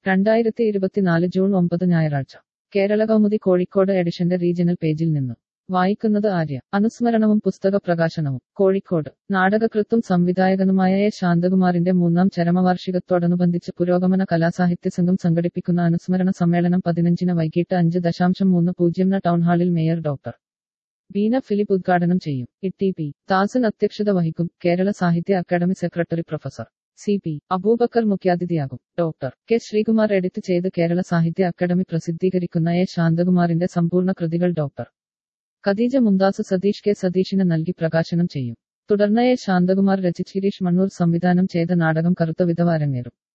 രണ്ടായിരത്തി ഇരുപത്തിനാല് ജൂൺ ഒമ്പത് ഞായറാഴ്ച കേരള കൗമുദി കോഴിക്കോട് എഡിഷന്റെ റീജിയണൽ പേജിൽ നിന്ന് വായിക്കുന്നത് ആര്യ അനുസ്മരണവും പുസ്തക പ്രകാശനവും കോഴിക്കോട് നാടകകൃത്തും സംവിധായകനുമായ എ ശാന്തകുമാറിന്റെ മൂന്നാം ചരമവാർഷികത്തോടനുബന്ധിച്ച് പുരോഗമന കലാസാഹിത്യ സംഘം സംഘടിപ്പിക്കുന്ന അനുസ്മരണ സമ്മേളനം പതിനഞ്ചിന് വൈകിട്ട് അഞ്ച് ദശാംശം മൂന്ന് പൂജ്യം ന ടൗൺ ഹാളിൽ മേയർ ഡോക്ടർ ബീന ഫിലിപ്പ് ഉദ്ഘാടനം ചെയ്യും ഇ പി ദാസൻ അധ്യക്ഷത വഹിക്കും Kerala Sahitya Akademi secretary professor C P Abubakar മുഖ്യാതിഥിയാകും ഡോക്ടർ കെ ശ്രീകുമാർ എഡിറ്റ് ചെയ്ത് കേരള സാഹിത്യ അക്കാദമി പ്രസിദ്ധീകരിക്കുന്ന എ ശാന്തകുമാറിന്റെ സമ്പൂർണ്ണ കൃതികൾ ഡോക്ടർ ഖദീജ മുംതാസ് സതീഷ് കെ സതീഷിന് നൽകി പ്രകാശനം ചെയ്യും തുടർന്ന് എ ശാന്തകുമാർ രചിച്ച് ഗിരീഷ് മണ്ണൂർ സംവിധാനം ചെയ്ത നാടകം കറുത്ത വിധവ അരങ്ങേറും